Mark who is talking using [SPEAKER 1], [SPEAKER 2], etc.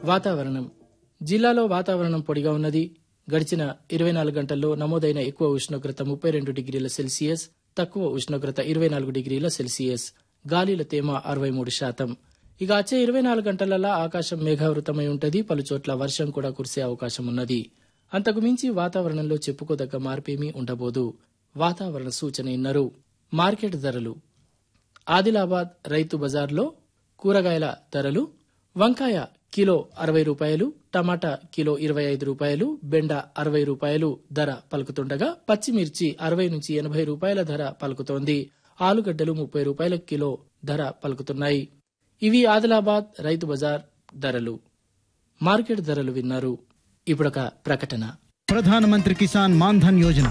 [SPEAKER 1] వాతావరణం జిల్లాలో వాతావరణం పొడిగా ఉన్నది గడిచిన ఇరవై నాలుగు గంటల్లో నమోదైన ఎక్కువ ఉష్ణోగ్రత ముప్పై రెండు డిగ్రీల సెల్సియస్ తక్కువ ఉష్ణోగ్రత ఇరవై నాలుగు డిగ్రీల సెల్సియస్ గాలిల తేమ అరవై మూడు శాతం ఇక వచ్చే ఇరవై నాలుగు గంటలలో ఆకాశం మేఘావృతమై ఉంటది పలుచోట్ల వర్షం కూడా కురిసే అవకాశం ఉన్నది అంతకు మించి వాతావరణంలో చెప్పుకోదగ్గ మార్పేమీ ఉండబోదు వాతావరణ సూచన ఇన్నరు మార్కెట్ ధరలు ఆదిలాబాద్ రైతు బజార్లో కూరగాయల ధరలు వంకాయ కిలో అరవై రూపాయలు టమాటా కిలో ఇరవై ఐదు రూపాయలు బెండ అరవై రూపాయలు ధర పలుకుతుండగా పచ్చిమిర్చి అరవై నుంచి ఎనభై రూపాయల ధర పలుకుతోంది ఆలుగడ్డలు ముప్పై రూపాయల కిలో ధర పలుకుతున్నాయి ఇవి ఆదిలాబాద్ రైతు బజార్ ధరలు మార్కెట్ ధరలు విన్నారు ఇప్పుడొక ప్రకటన
[SPEAKER 2] ప్రధానమంత్రి కిసాన్ మాన్ధన్ యోజన